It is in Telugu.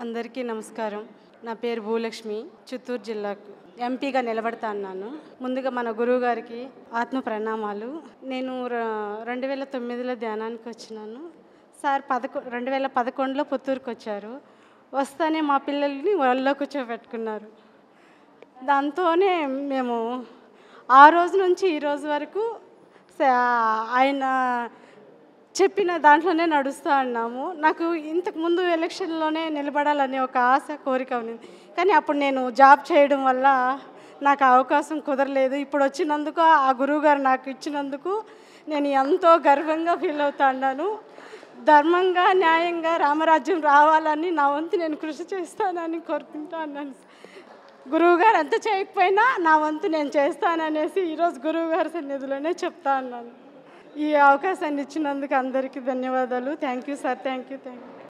అందరికీ నమస్కారం నా పేరు భూలక్ష్మి చిత్తూరు జిల్లాకు ఎంపీగా నిలబడతా అన్నాను ముందుగా మన గురువు గారికి ఆత్మ ప్రణామాలు నేను ర- రెండు వేల తొమ్మిదిలో ధ్యానానికి వచ్చినాను సార్ పదకొ రెండు వేల పదకొండులో పుత్తూరుకు వచ్చారు వస్తానే మా పిల్లల్ని వాళ్ళలో కూర్చోబెట్టుకున్నారు దాంతోనే మేము ఆ రోజు నుంచి ఈ రోజు వరకు స- ఆయన చెప్పిన దాంట్లోనే నడుస్తూ ఉన్నాము నాకు ఇంతకు ముందు ఎలక్షన్లోనే నిలబడాలనే ఒక ఆశ కోరిక ఉంది కానీ అప్పుడు నేను జాబ్ చేయడం వల్ల నాకు ఆ అవకాశం కుదరలేదు ఇప్పుడు వచ్చినందుకు ఆ గురువుగారు నాకు ఇచ్చినందుకు నేను ఎంతో గర్వంగా ఫీల్ అవుతా ఉన్నాను ధర్మంగా న్యాయంగా రామరాజ్యం రావాలని నా వంతు నేను కృషి చేస్తానని కోరుకుంటా ఉన్నాను గురువు గారు అంత చేయకపోయినా నా వంతు నేను చేస్తాననేసి ఈరోజు గురువు గారి సన్నిధిలోనే చెప్తా ఉన్నాను ఈ అవకాశాన్ని ఇచ్చినందుకు అందరికీ ధన్యవాదాలు thank you sir thank you thank you